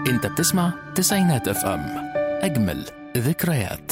انت بتسمع تسعينات اف ام اجمل ذكريات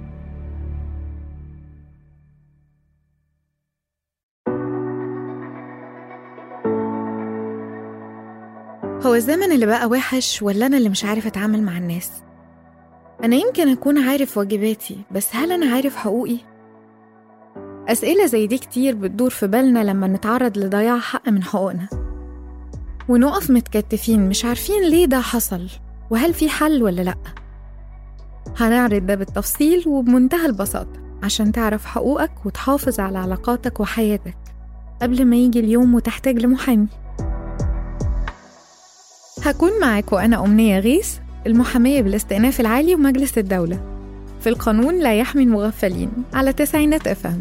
هو الزمن اللي بقى وحش ولا أنا اللي مش عارف أتعامل مع الناس؟ أنا يمكن أكون عارف واجباتي بس هل أنا عارف حقوقي؟ أسئلة زي دي كتير بتدور في بالنا لما نتعرض لضياع حق من حقوقنا ونقف متكتفين مش عارفين ليه ده حصل وهل في حل ولا لأ هنعرض ده بالتفصيل وبمنتهى البساطة عشان تعرف حقوقك وتحافظ على علاقاتك وحياتك قبل ما يجي اليوم وتحتاج لمحامي هكون معاك وأنا أمنية غيث المحامية بالاستئناف العالي ومجلس الدولة في القانون لا يحمي المغفلين على تسعينات أفهم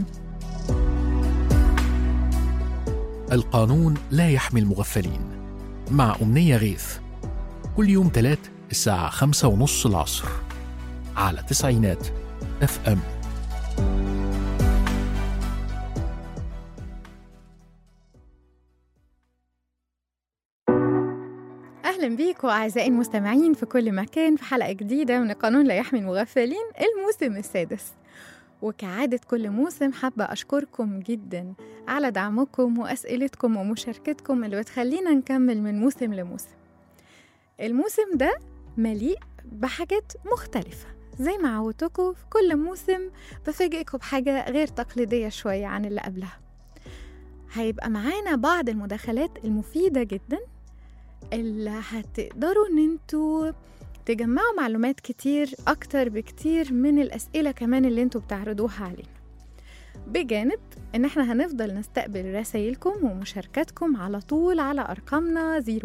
القانون لا يحمي المغفلين مع أمنية غيث كل يوم تلات الساعة خمسة ونص العصر على تسعينات اف ام أهلا بيكم أعزائي المستمعين في كل مكان في حلقة جديدة من قانون لا يحمي المغفلين الموسم السادس وكعادة كل موسم حابة أشكركم جدا على دعمكم وأسئلتكم ومشاركتكم اللي بتخلينا نكمل من موسم لموسم الموسم ده مليء بحاجات مختلفة زي ما عودتكم في كل موسم بفاجئكم بحاجة غير تقليدية شوية عن اللي قبلها هيبقى معانا بعض المداخلات المفيدة جدا اللي هتقدروا ان انتوا تجمعوا معلومات كتير اكتر بكتير من الاسئله كمان اللي انتوا بتعرضوها علينا بجانب ان احنا هنفضل نستقبل رسايلكم ومشاركاتكم على طول على ارقامنا 004278994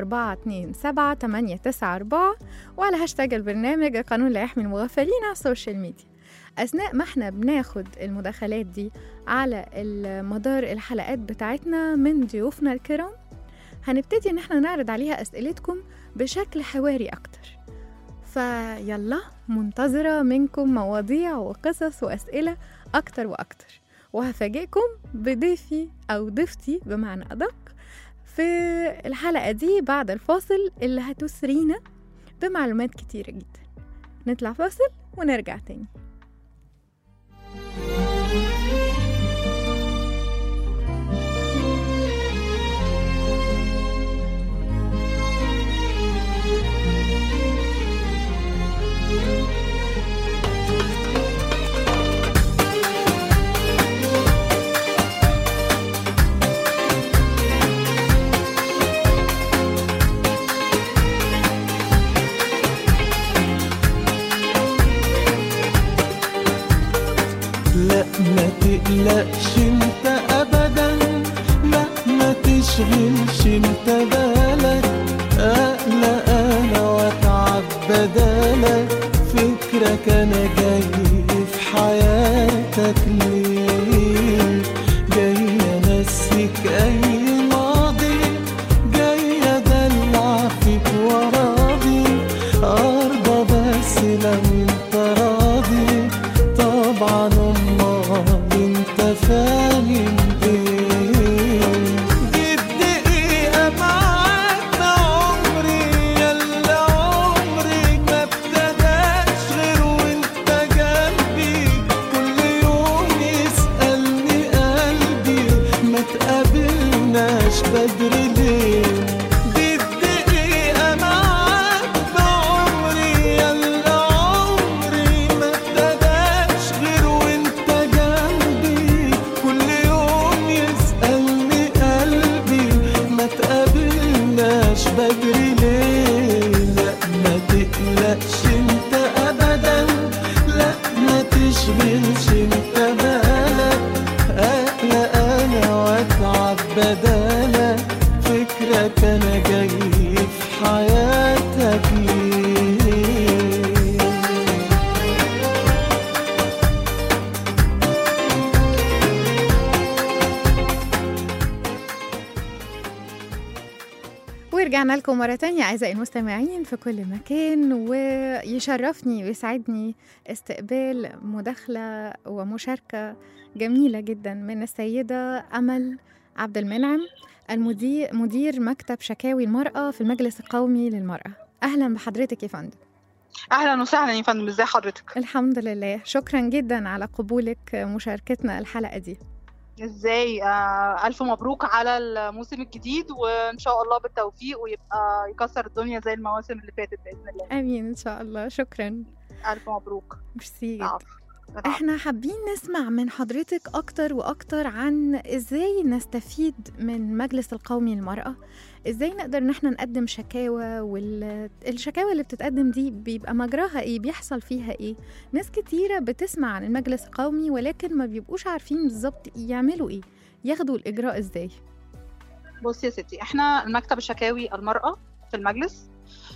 وعلى هاشتاج البرنامج قانون لا يحمي المغفلين على السوشيال ميديا اثناء ما احنا بناخد المداخلات دي على مدار الحلقات بتاعتنا من ضيوفنا الكرام هنبتدي ان احنا نعرض عليها اسئلتكم بشكل حواري اكتر فيلا منتظرة منكم مواضيع وقصص وأسئلة أكتر وأكتر وهفاجئكم بضيفي أو ضيفتي بمعنى أدق في الحلقة دي بعد الفاصل اللي هتسرينا بمعلومات كتيرة جدا نطلع فاصل ونرجع تاني لا ما تقلقش انت ابدا لا ما تشغلش انت بالك اقلق انا واتعب بدالك فكرك انا جاي في حياتك ليه جاي انسيك اي ماضي جاي ادلع فيك وراضي ارضى بس لو انت راضي طبعا امال انت فاهم ايه دي الدقيقة معاك عمري يلا عمري ما ابتداش غير وانت جنبي كل يوم يسألني قلبي ما تقابلناش بدري ليه دي الدقيقة معاك بعمري يلا عمري ما ابتداش غير وانت جنبي كل يوم يسألني قلبي ما تقابلناش بدري ليه لا ما تقلقش انت ابدا لا ما تشغلش انت بالك اقلق انا واتعب بدالك فكرك انا جاي في حياتك ليه ورجعنا لكم مرة تانية أعزائي المستمعين في كل مكان ويشرفني ويسعدني استقبال مداخلة ومشاركة جميلة جدا من السيدة أمل عبد المنعم المدير مدير مكتب شكاوي المرأة في المجلس القومي للمرأة اهلا بحضرتك يا فندم اهلا وسهلا يا فندم ازي حضرتك الحمد لله شكرا جدا على قبولك مشاركتنا الحلقه دي ازاي آه الف مبروك على الموسم الجديد وان شاء الله بالتوفيق ويبقى يكسر الدنيا زي المواسم اللي فاتت باذن الله امين ان شاء الله شكرا الف مبروك ميرسي جدا. العفو. العفو. احنا حابين نسمع من حضرتك اكتر واكتر عن ازاي نستفيد من مجلس القومي للمرأة ازاي نقدر ان احنا نقدم شكاوى والشكاوى اللي بتتقدم دي بيبقى مجراها ايه بيحصل فيها ايه ناس كتيرة بتسمع عن المجلس القومي ولكن ما بيبقوش عارفين بالظبط يعملوا ايه ياخدوا الاجراء ازاي بصي يا ستي احنا المكتب الشكاوي المرأة في المجلس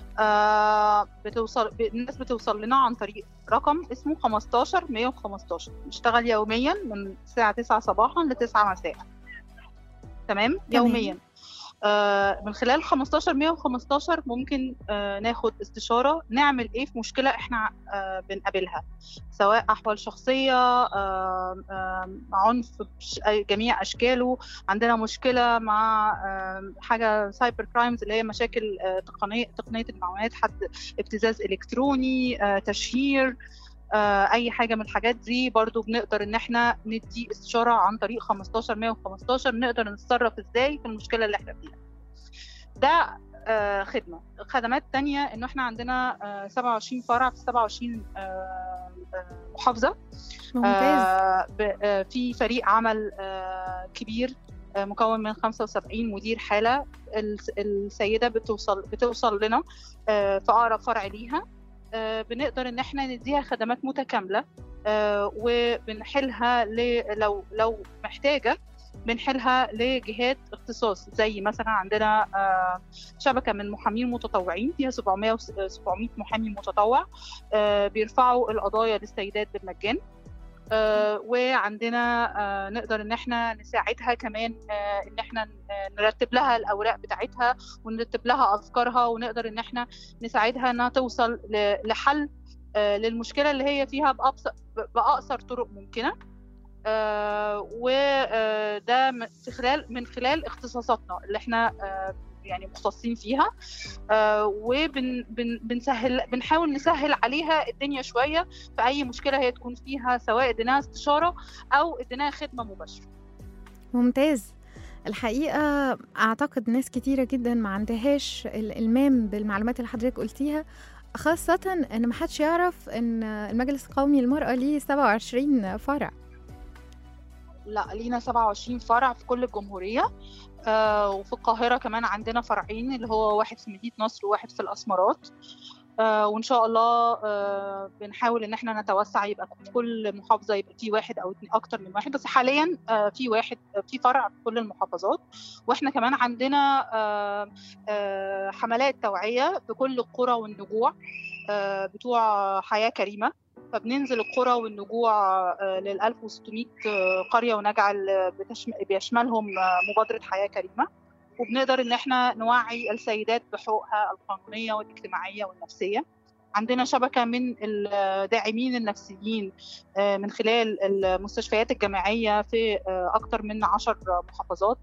آه بتوصل ب- الناس بتوصل لنا عن طريق رقم اسمه 15 115 بنشتغل يوميا من الساعة 9 صباحا ل 9 مساء تمام يوميا آه من خلال 15 115 ممكن آه ناخد استشارة نعمل ايه في مشكلة احنا آه بنقابلها سواء احوال شخصية آه آه عنف بجميع اشكاله عندنا مشكله مع آم، حاجه سايبر كرايمز اللي هي مشاكل آه، تقنيه تقنيه المعلومات حد ابتزاز الكتروني آه، تشهير آه، اي حاجه من الحاجات دي برضو بنقدر ان احنا ندي استشاره عن طريق 15 115 نقدر نتصرف ازاي في المشكله اللي احنا فيها ده آه، خدمه خدمات تانية انه احنا عندنا آه، 27 فرع في 27 آه، آه، محافظه ممتاز آه، ب- آه، في فريق عمل آه، كبير آه، مكون من 75 مدير حالة الس- السيدة بتوصل بتوصل لنا آه، في أقرب فرع ليها آه، بنقدر إن احنا نديها خدمات متكاملة آه، وبنحلها ل- لو لو محتاجة بنحلها لجهات اختصاص زي مثلا عندنا آه، شبكة من محامين متطوعين فيها 700 وس- 700 محامي متطوع آه، بيرفعوا القضايا للسيدات بالمجان آه، وعندنا آه، نقدر ان احنا نساعدها كمان آه، ان احنا آه، نرتب لها الاوراق بتاعتها ونرتب لها افكارها ونقدر ان احنا نساعدها انها توصل ل- لحل آه، للمشكله اللي هي فيها بأبسط باقصر طرق ممكنه وده في خلال من خلال اختصاصاتنا اللي احنا آه، يعني مختصين فيها وبنسهل بنحاول نسهل عليها الدنيا شويه في اي مشكله هي تكون فيها سواء اديناها استشاره او اديناها خدمه مباشره ممتاز الحقيقة أعتقد ناس كتيرة جدا ما عندهاش الإلمام بالمعلومات اللي حضرتك قلتيها خاصة إن محدش يعرف إن المجلس القومي للمرأة ليه 27 فرع لا لينا 27 فرع في كل الجمهوريه آه وفي القاهره كمان عندنا فرعين اللي هو واحد في مدينه نصر وواحد في الاسمرات آه وان شاء الله آه بنحاول ان احنا نتوسع يبقى في كل محافظه يبقى في واحد او اتنين اكتر من واحد بس حاليا آه في واحد في فرع في كل المحافظات واحنا كمان عندنا آه آه حملات توعيه في كل القرى والنجوع آه بتوع حياه كريمه فبننزل القرى والنجوع آه لل 1600 آه قريه ونجعل آه بتشم... بيشملهم آه مبادره حياه كريمه وبنقدر ان احنا نوعي السيدات بحقوقها القانونيه والاجتماعيه والنفسيه عندنا شبكه من الداعمين النفسيين من خلال المستشفيات الجامعيه في اكثر من عشر محافظات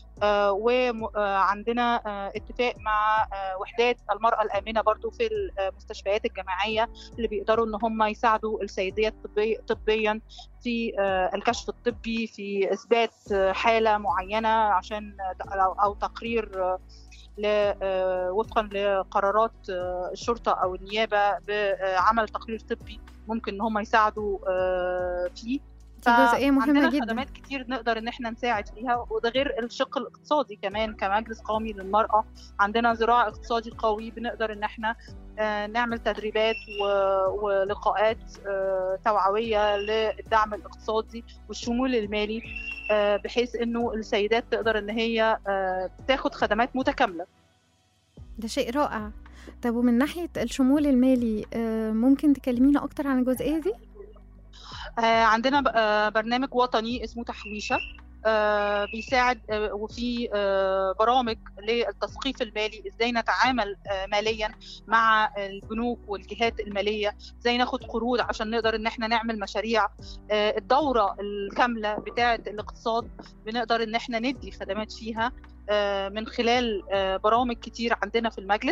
وعندنا اتفاق مع وحدات المرأة الآمنة برضو في المستشفيات الجامعية اللي بيقدروا إن هم يساعدوا السيدات طبيا في الكشف الطبي في إثبات حالة معينة عشان أو تقرير وفقا لقرارات الشرطة أو النيابة بعمل تقرير طبي ممكن إن هم يساعدوا فيه دي جزئيه مهمه جدا خدمات كتير نقدر ان احنا نساعد فيها وده غير الشق الاقتصادي كمان كمجلس قومي للمراه عندنا ذراع اقتصادي قوي بنقدر ان احنا نعمل تدريبات ولقاءات توعويه للدعم الاقتصادي والشمول المالي بحيث انه السيدات تقدر ان هي تاخد خدمات متكامله ده شيء رائع طب ومن ناحيه الشمول المالي ممكن تكلمينا اكتر عن الجزئيه دي عندنا برنامج وطني اسمه تحويشه بيساعد وفي برامج للتثقيف المالي ازاي نتعامل ماليا مع البنوك والجهات الماليه ازاي ناخد قروض عشان نقدر ان احنا نعمل مشاريع الدوره الكامله بتاعه الاقتصاد بنقدر ان احنا ندي خدمات فيها من خلال برامج كتير عندنا في المجلس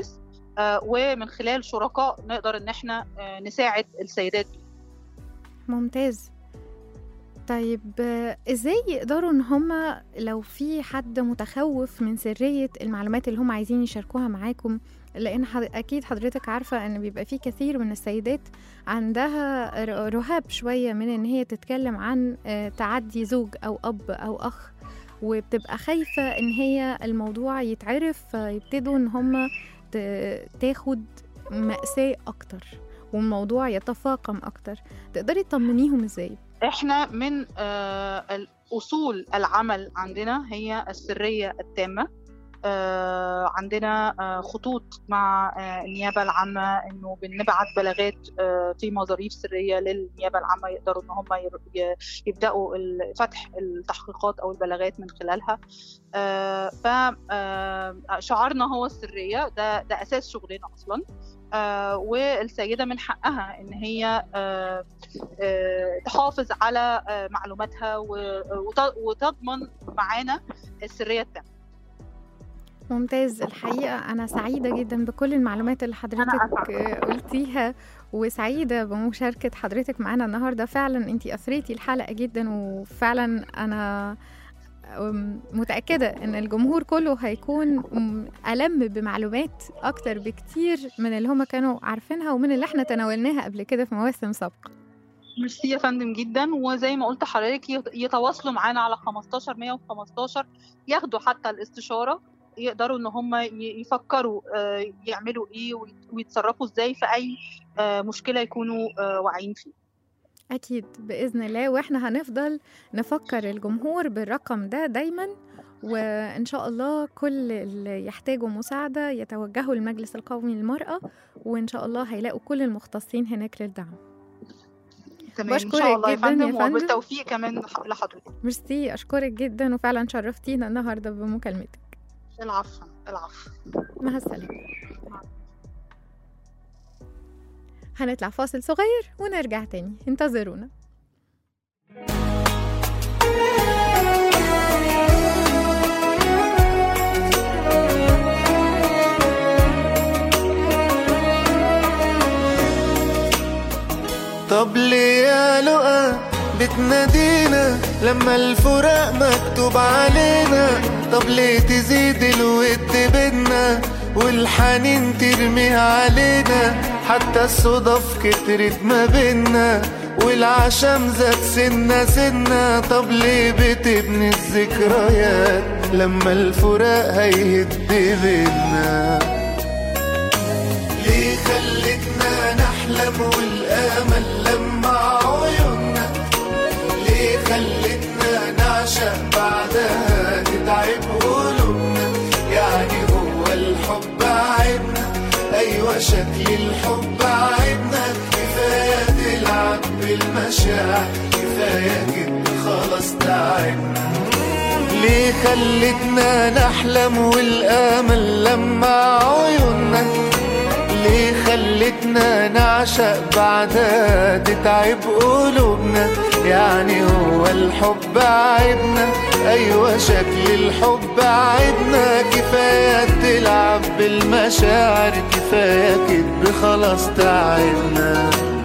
آه، ومن خلال شركاء نقدر ان احنا آه، نساعد السيدات دي. ممتاز طيب آه، ازاي يقدروا ان هم لو في حد متخوف من سرية المعلومات اللي هم عايزين يشاركوها معاكم لان حض... اكيد حضرتك عارفة ان بيبقى في كثير من السيدات عندها ر- رهاب شوية من ان هي تتكلم عن آه، تعدي زوج او اب او اخ وبتبقى خايفة ان هي الموضوع يتعرف فيبتدوا ان هم ت- تاخد مأساة اكتر والموضوع يتفاقم اكتر تقدري تطمنيهم ازاي احنا من آه، اصول العمل عندنا هي السريه التامه آه، عندنا آه، خطوط مع آه، النيابه العامه انه بنبعت بلاغات آه، في مظاريف سريه للنيابه العامه يقدروا ان هم ير- ي- يبداوا ال- فتح التحقيقات او البلاغات من خلالها فشعارنا هو السريه ده ده اساس شغلنا اصلا آه، والسيده من حقها ان هي آه، آه، تحافظ على آه، معلوماتها و- وت- وتضمن معانا السريه التامه ممتاز الحقيقة أنا سعيدة جدا بكل المعلومات اللي حضرتك أسعد. آه، قلتيها وسعيدة بمشاركة حضرتك معانا النهاردة فعلا انتي أثريتي الحلقة جدا وفعلا أنا أم، متأكدة إن الجمهور كله هيكون م- ألم بمعلومات أكتر بكتير من اللي هما كانوا عارفينها ومن اللي احنا تناولناها قبل كده في مواسم سابقة ميرسي يا فندم جدا وزي ما قلت حضرتك يت- يتواصلوا معانا على 15 115 ياخدوا حتى الاستشاره يقدروا ان هم ي- يفكروا آه، يعملوا ايه ويت- ويتصرفوا ازاي في اي آه، مشكله يكونوا آه، واعيين فيها أكيد بإذن الله وإحنا هنفضل نفكر الجمهور بالرقم ده دايما وإن شاء الله كل اللي يحتاجوا مساعدة يتوجهوا للمجلس القومي للمرأة وإن شاء الله هيلاقوا كل المختصين هناك للدعم تمام ان بشكرك شاء الله يا جداً يا فندم فندم. وبالتوفيق كمان لح- لحضرتك ميرسي أشكرك جدا وفعلا شرفتينا النهاردة بمكالمتك العفو العفو مع السلامة هنطلع فاصل صغير ونرجع تاني انتظرونا طب ليه يا لقا بتنادينا لما الفراق مكتوب علينا طب ليه تزيد الود بينا والحنين ترميه علينا حتى الصدف كترت ما بينا والعشم زاد سنة سنة طب ليه بتبني الذكريات لما الفراق هيهد بينا ليه خلتنا نحلم والامل لما عيوننا ليه خلتنا نعشق بعدها تتعب قلوبنا يعني هو الحب عيبنا ايوه شكل الحب عيبنا كفايه تلعب بالمشاعر كفايه كده خلاص تعبنا ليه خلتنا نحلم والامل لما عيوننا ليه خلتنا نعشق بعدها تتعب قلوبنا يعني هو الحب عيبنا ايوه شكل الحب عيبنا كفايه تلعب بالمشاعر كفايه كده خلاص تعبنا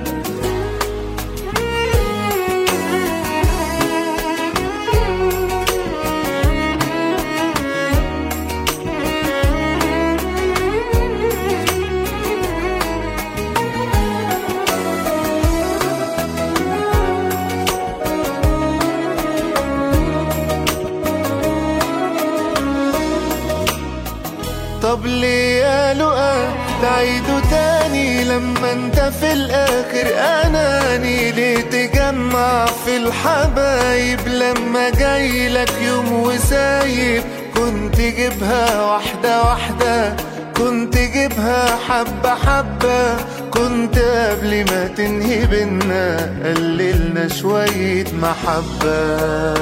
طب ليه يا لقا تعيدوا تاني لما انت في الاخر اناني ليه تجمع في الحبايب لما جاي لك يوم وسايب كنت جيبها واحدة واحدة كنت جيبها حبة حبة كنت قبل ما تنهي بينا قللنا شوية محبة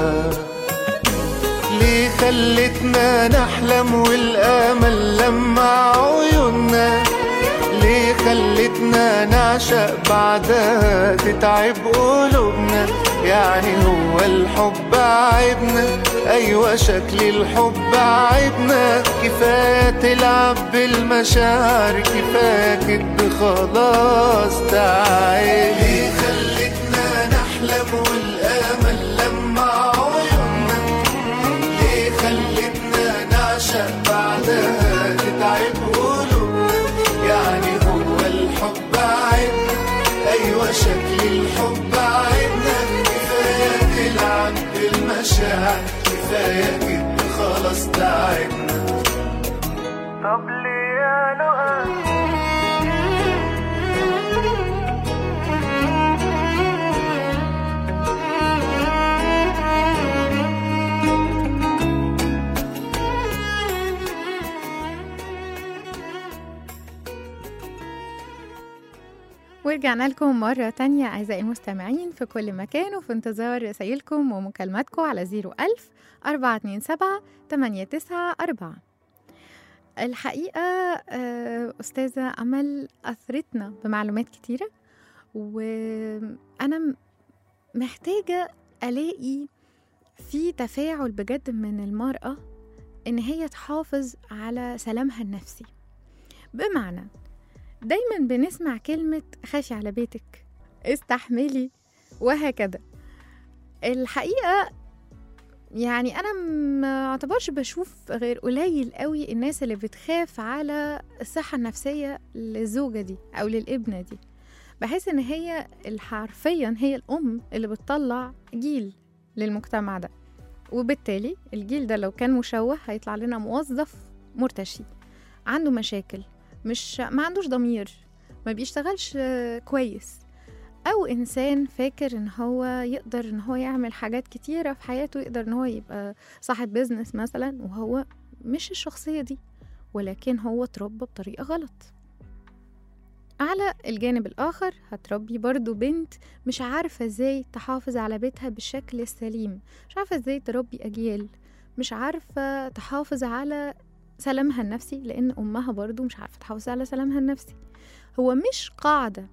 ليه خلتنا نحلم والامل لما عيوننا ليه خلتنا نعشق بعدها تتعب قلوبنا يعني هو الحب عيبنا ايوه شكل الحب عيبنا كفاية تلعب بالمشاعر كفاية كدب خلاص تعال ليه خلتنا نحلم والأمل لمع عيوننا ليه خلتنا نعشق بعدها تتعب قلوبنا يعني هو الحب عنا أيوة شكل الحب عنا كفاية تلعب بالمشاعر كفاية كده خلاص تعبنا طب ليه يا لؤى ورجعنا لكم مرة تانية أعزائي المستمعين في كل مكان وفي انتظار رسايلكم ومكالماتكم على 01000 427 894 الحقيقة آه، أستاذة أمل أثرتنا بمعلومات كتيرة وأنا م- محتاجة ألاقي في تفاعل بجد من المرأة إن هي تحافظ على سلامها النفسي بمعنى دايما بنسمع كلمة خافي على بيتك استحملي وهكذا الحقيقة يعني أنا ما اعتبرش بشوف غير قليل قوي الناس اللي بتخاف على الصحة النفسية للزوجة دي أو للابنة دي بحس إن هي حرفيا هي الأم اللي بتطلع جيل للمجتمع ده وبالتالي الجيل ده لو كان مشوه هيطلع لنا موظف مرتشي عنده مشاكل مش ما عندوش ضمير ما بيشتغلش آه، كويس او انسان فاكر ان هو يقدر ان هو يعمل حاجات كتيره في حياته يقدر ان هو يبقى صاحب بيزنس مثلا وهو مش الشخصيه دي ولكن هو اتربى بطريقه غلط على الجانب الآخر هتربي برضو بنت مش عارفة ازاي تحافظ على بيتها بالشكل السليم مش عارفة ازاي تربي أجيال مش عارفة تحافظ على سلامها النفسي لأن أمها برضو مش عارفة تحافظ على سلامها النفسي هو مش قاعدة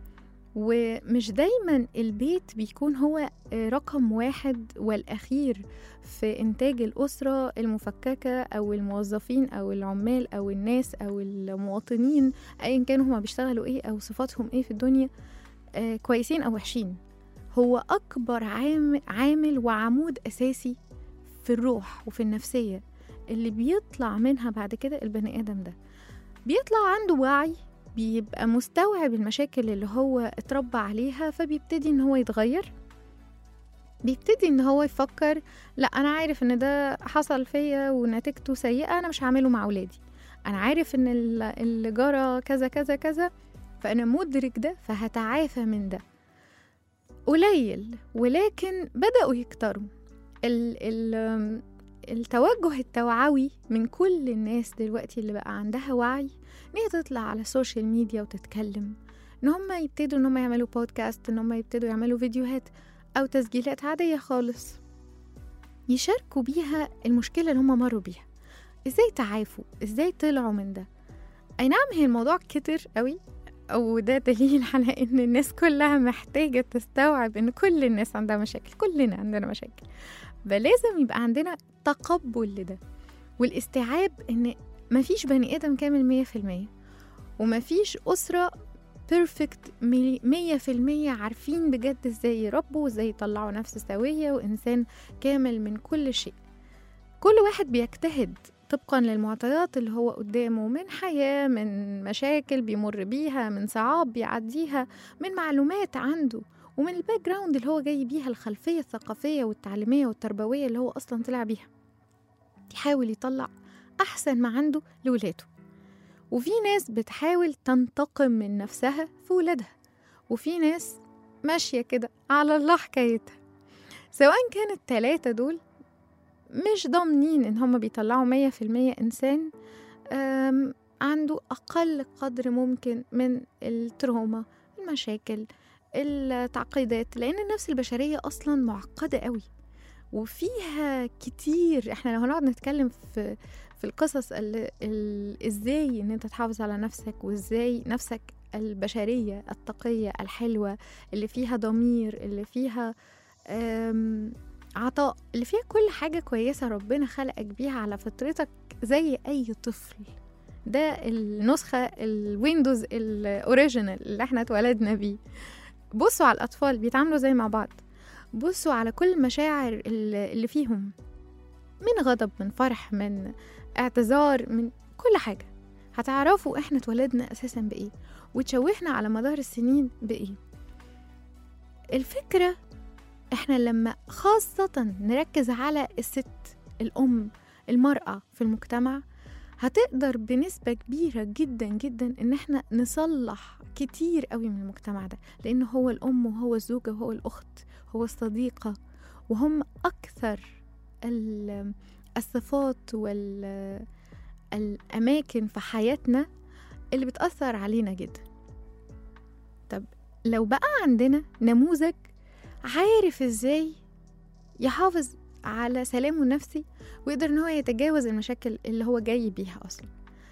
ومش دايما البيت بيكون هو رقم واحد والأخير في إنتاج الأسرة المفككة أو الموظفين أو العمال أو الناس أو المواطنين أيا كانوا هما بيشتغلوا إيه أو صفاتهم إيه في الدنيا آه كويسين أو وحشين هو أكبر عامل, عامل وعمود أساسي في الروح وفي النفسية اللي بيطلع منها بعد كده البني آدم ده بيطلع عنده وعي بيبقى مستوعب المشاكل اللي هو اتربى عليها فبيبتدي ان هو يتغير بيبتدي ان هو يفكر لا انا عارف ان ده حصل فيا ونتيجته سيئة انا مش هعمله مع ولادي انا عارف ان ال- اللي جرى كذا كذا كذا فانا مدرك ده فهتعافى من ده قليل ولكن بدأوا يكتروا ال ال التوجه التوعوي من كل الناس دلوقتي اللي بقى عندها وعي ان هي تطلع على السوشيال ميديا وتتكلم ان هم يبتدوا ان هم يعملوا بودكاست ان هم يبتدوا يعملوا فيديوهات او تسجيلات عادية خالص يشاركوا بيها المشكلة اللي هم مروا بيها ازاي تعافوا ازاي طلعوا من ده اي نعم هي الموضوع كتر قوي او ده دليل على ان الناس كلها محتاجة تستوعب ان كل الناس عندها مشاكل كلنا عندنا مشاكل فلازم يبقى عندنا تقبل لده والاستيعاب ان مفيش بني ادم كامل مية في المية ومفيش أسرة بيرفكت مية في المية عارفين بجد ازاي يربوا وازاي يطلعوا نفس سوية وإنسان كامل من كل شيء كل واحد بيجتهد طبقا للمعطيات اللي هو قدامه من حياة من مشاكل بيمر بيها من صعاب بيعديها من معلومات عنده ومن الباك جراوند اللي هو جاي بيها الخلفية الثقافية والتعليمية والتربوية اللي هو أصلا طلع بيها يحاول يطلع أحسن ما عنده لولاده وفي ناس بتحاول تنتقم من نفسها في ولادها وفي ناس ماشية كده على الله حكايتها سواء كان التلاتة دول مش ضامنين ان هما بيطلعوا مية في المية انسان أم، عنده اقل قدر ممكن من التروما المشاكل التعقيدات لان النفس البشرية اصلا معقدة قوي وفيها كتير احنا لو هنقعد نتكلم في في القصص ال- ال- ازاي ان انت تحافظ على نفسك وازاي نفسك البشرية التقية الحلوة اللي فيها ضمير اللي فيها أم، عطاء اللي فيها كل حاجة كويسة ربنا خلقك بيها على فطرتك زي أي طفل ده النسخة الويندوز الأوريجينال اللي احنا اتولدنا بيه بصوا على الأطفال بيتعاملوا زي مع بعض بصوا على كل المشاعر اللي اللي فيهم من غضب من فرح من اعتذار من كل حاجة هتعرفوا احنا اتولدنا أساسا بإيه وتشوهنا على مدار السنين بإيه الفكرة احنا لما خاصة نركز على الست الأم المرأة في المجتمع هتقدر بنسبة كبيرة جدا جدا ان احنا نصلح كتير قوي من المجتمع ده لان هو الأم وهو الزوجة وهو الأخت هو الصديقة وهم أكثر ال- الصفات والأماكن في حياتنا اللي بتأثر علينا جدا طب لو بقى عندنا نموذج عارف ازاي يحافظ على سلامه النفسي ويقدر ان هو يتجاوز المشاكل اللي هو جاي بيها اصلا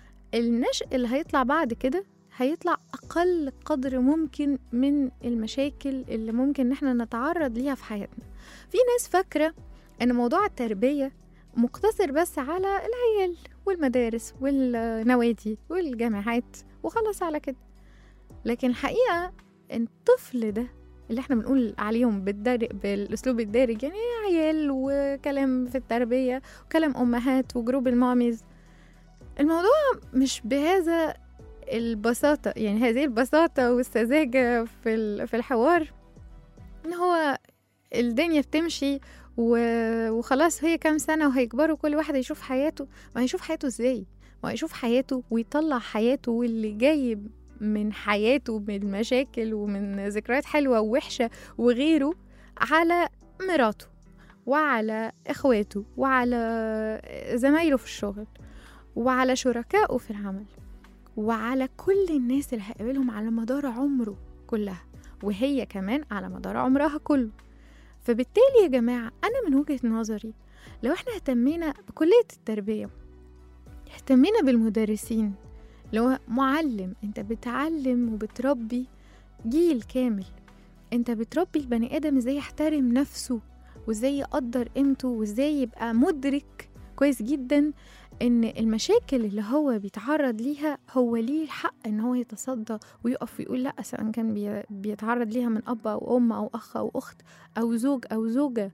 النشء اللي هيطلع بعد كده هيطلع اقل قدر ممكن من المشاكل اللي ممكن ان احنا نتعرض ليها في حياتنا في ناس فاكره ان موضوع التربيه مقتصر بس على العيال والمدارس والنوادي والجامعات وخلص على كده لكن الحقيقه ان الطفل ده اللي احنا بنقول عليهم بالدارج بالاسلوب الدارج يعني عيال وكلام في التربيه وكلام امهات وجروب الماميز الموضوع مش بهذا البساطه يعني هذه البساطه والسذاجه في ال- في الحوار ان هو الدنيا بتمشي و- وخلاص هي كام سنه وهيكبروا كل واحد يشوف حياته ما هيشوف حياته ازاي ما هيشوف حياته ويطلع حياته واللي جاي من حياته من مشاكل ومن ذكريات حلوة ووحشة وغيره على مراته وعلى إخواته وعلى زمايله في الشغل وعلى شركائه في العمل وعلى كل الناس اللي هيقابلهم على مدار عمره كلها وهي كمان على مدار عمرها كله فبالتالي يا جماعة أنا من وجهة نظري لو احنا اهتمينا بكلية التربية اهتمينا بالمدرسين لو معلم انت بتعلم وبتربي جيل كامل انت بتربي البني ادم ازاي يحترم نفسه وازاي يقدر قيمته وازاي يبقى مدرك كويس جدا ان المشاكل اللي هو بيتعرض ليها هو ليه الحق ان هو يتصدى ويقف ويقول لا سواء كان بي- بيتعرض ليها من اب او ام او اخ او اخت او زوج او زوجه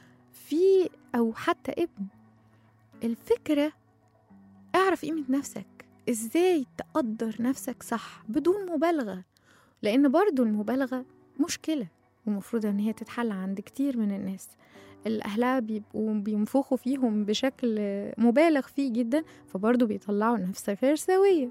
في او حتى ابن الفكره اعرف قيمه نفسك ازاي تقدر نفسك صح بدون مبالغة لان برضو المبالغة مشكلة ومفروض ان هي تتحل عند كتير من الناس اللي اهلها بيبقوا بينفخوا فيهم بشكل مبالغ فيه جدا فبرضو بيطلعوا نفس غير سوية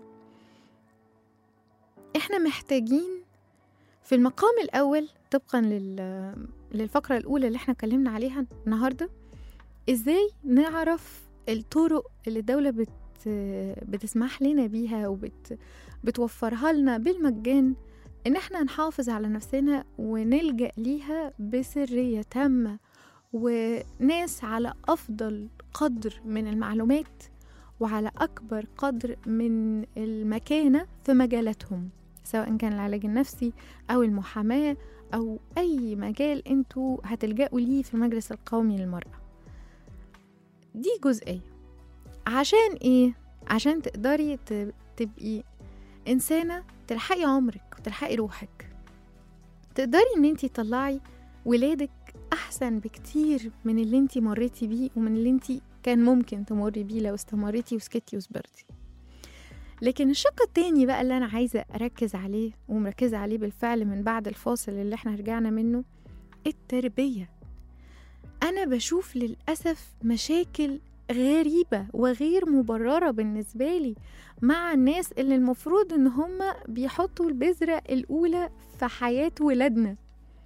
احنا محتاجين في المقام الاول طبقا لل... للفقرة الاولى اللي احنا اتكلمنا عليها النهاردة ازاي نعرف الطرق اللي الدولة بت بتسمح لنا بيها وبتوفرها لنا بالمجان ان احنا نحافظ على نفسنا ونلجأ ليها بسرية تامة وناس على أفضل قدر من المعلومات وعلى أكبر قدر من المكانة في مجالاتهم سواء كان العلاج النفسي أو المحاماة أو أي مجال انتوا هتلجأوا ليه في المجلس القومي للمرأة دي جزئية عشان ايه عشان تقدري ت- تبقي انسانه تلحقي عمرك وتلحقي روحك تقدري ان انتي تطلعي ولادك احسن بكتير من اللي انتي مريتي بيه ومن اللي انتي كان ممكن تمري بيه لو استمريتي وسكتي وصبرتي لكن الشق التاني بقى اللي انا عايزه اركز عليه ومركزه عليه بالفعل من بعد الفاصل اللي احنا رجعنا منه التربيه انا بشوف للاسف مشاكل غريبة وغير مبررة بالنسبة لي مع الناس اللي المفروض ان هم بيحطوا البذرة الأولى في حياة ولادنا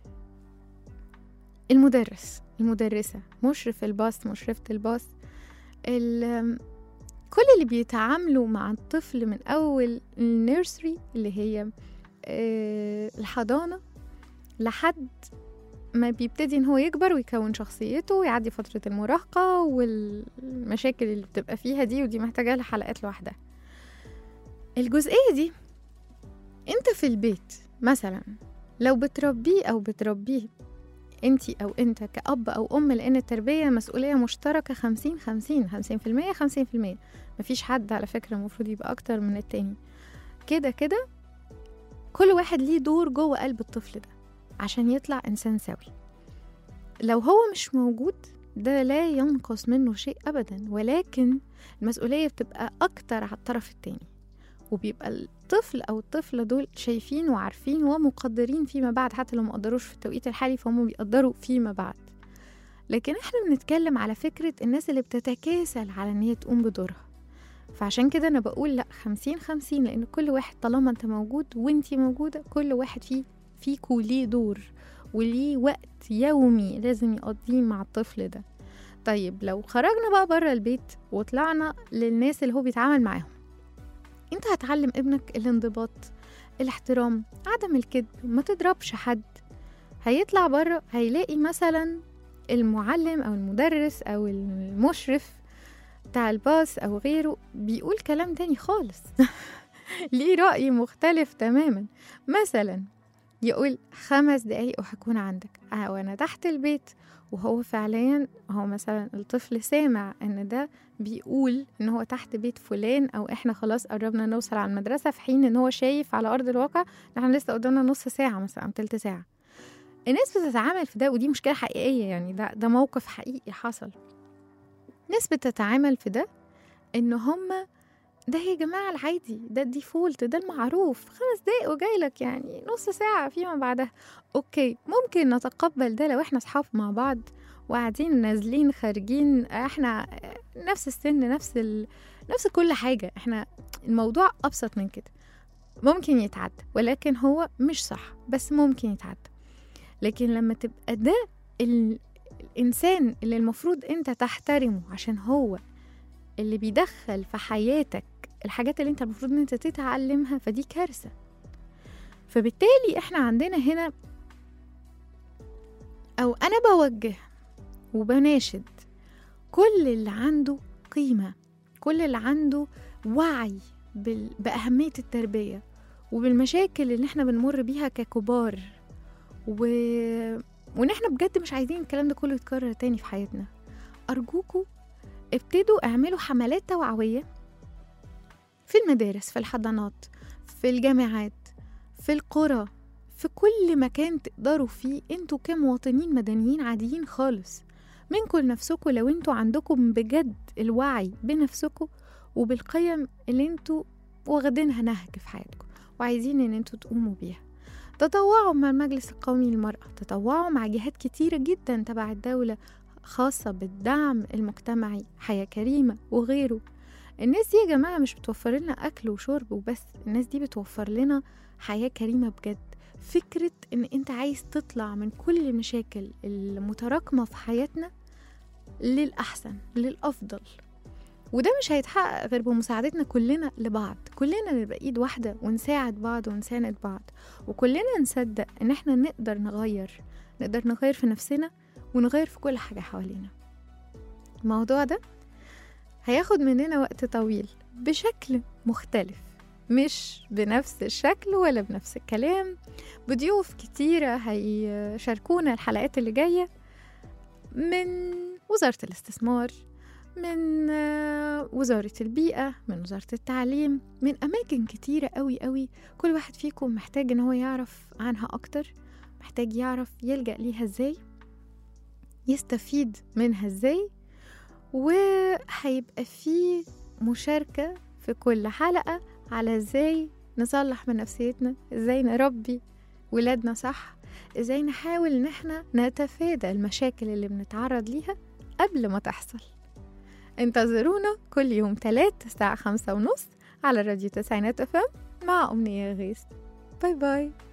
المدرس المدرسة مشرف الباص مشرفة الباص ال- كل اللي بيتعاملوا مع الطفل من أول النيرسري اللي هي آه، الحضانة لحد ما بيبتدي ان هو يكبر ويكون شخصيته ويعدي فترة المراهقة والمشاكل اللي بتبقى فيها دي ودي محتاجة لها حلقات لوحدها الجزئية دي انت في البيت مثلا لو بتربيه او بتربيه انتي او انت كأب او ام لان التربية مسؤولية مشتركة خمسين خمسين خمسين في المية خمسين في المية مفيش حد على فكرة المفروض يبقى اكتر من التاني كده كده كل واحد ليه دور جوه قلب الطفل ده عشان يطلع انسان سوي لو هو مش موجود ده لا ينقص منه شيء ابدا ولكن المسؤولية بتبقى اكتر على الطرف التاني وبيبقى الطفل او الطفلة دول شايفين وعارفين ومقدرين فيما بعد حتى لو مقدروش في التوقيت الحالي فهم بيقدروا فيما بعد لكن احنا بنتكلم على فكرة الناس اللي بتتكاسل على ان هي تقوم بدورها فعشان كده انا بقول لا خمسين خمسين لان كل واحد طالما انت موجود وانتي موجودة كل واحد فيه فيكو ليه دور وليه وقت يومي لازم يقضيه مع الطفل ده طيب لو خرجنا بقى بره البيت وطلعنا للناس اللي هو بيتعامل معاهم انت هتعلم ابنك الانضباط الاحترام عدم الكذب ما تضربش حد هيطلع بره هيلاقي مثلا المعلم او المدرس او المشرف بتاع الباص او غيره بيقول كلام تاني خالص ليه رأي مختلف تماما مثلا يقول خمس دقايق وهكون عندك أو أنا تحت البيت وهو فعليا هو مثلا الطفل سامع ان ده بيقول ان هو تحت بيت فلان او احنا خلاص قربنا نوصل على المدرسة في حين ان هو شايف على ارض الواقع ان احنا لسه قدامنا نص ساعة مثلا او تلت ساعة الناس بتتعامل في ده ودي مشكلة حقيقية يعني ده ده موقف حقيقي حصل ناس بتتعامل في ده ان هما ده يا جماعة العادي ده الديفولت ده المعروف خمس دقايق وجاي لك يعني نص ساعة فيما بعدها اوكي ممكن نتقبل ده لو احنا اصحاب مع بعض وقاعدين نازلين خارجين احنا نفس السن نفس ال... نفس كل حاجة احنا الموضوع ابسط من كده ممكن يتعدى ولكن هو مش صح بس ممكن يتعدى لكن لما تبقى ده ال... الانسان اللي المفروض انت تحترمه عشان هو اللي بيدخل في حياتك الحاجات اللي انت المفروض ان انت تتعلمها فدي كارثة فبالتالي احنا عندنا هنا او انا بوجه وبناشد كل اللي عنده قيمة كل اللي عنده وعي بال... بأهمية التربية وبالمشاكل اللي احنا بنمر بيها ككبار و... وان احنا بجد مش عايزين الكلام ده كله يتكرر تاني في حياتنا أرجوكوا ابتدوا اعملوا حملات توعوية في المدارس في الحضانات في الجامعات في القرى في كل مكان تقدروا فيه انتوا كمواطنين مدنيين عاديين خالص منكم لنفسكم لو انتوا عندكم بجد الوعي بنفسكم وبالقيم اللي انتوا واخدينها نهج في حياتكم وعايزين ان انتوا تقوموا بيها تطوعوا مع المجلس القومي للمرأة تطوعوا مع جهات كتيرة جدا تبع الدولة خاصة بالدعم المجتمعي حياة كريمة وغيره الناس دي يا جماعة مش بتوفر لنا أكل وشرب وبس الناس دي بتوفر لنا حياة كريمة بجد فكرة إن أنت عايز تطلع من كل المشاكل المتراكمة في حياتنا للأحسن للأفضل وده مش هيتحقق غير بمساعدتنا كلنا لبعض كلنا نبقى ايد واحدة ونساعد بعض ونساند بعض وكلنا نصدق ان احنا نقدر نغير نقدر نغير في نفسنا ونغير في كل حاجة حوالينا الموضوع ده هياخد مننا وقت طويل بشكل مختلف مش بنفس الشكل ولا بنفس الكلام بضيوف كتيرة هيشاركونا الحلقات اللي جاية من وزارة الاستثمار من وزارة البيئة من وزارة التعليم من أماكن كتيرة قوي قوي كل واحد فيكم محتاج إن هو يعرف عنها أكتر محتاج يعرف يلجأ ليها إزاي يستفيد منها إزاي وهيبقى فيه مشاركة في كل حلقة على إزاي نصلح من نفسيتنا إزاي نربي ولادنا صح إزاي نحاول إن احنا نتفادى المشاكل اللي بنتعرض ليها قبل ما تحصل انتظرونا كل يوم تلات الساعة خمسة ونص على راديو تسعينات أفهم مع أمنية غيث باي باي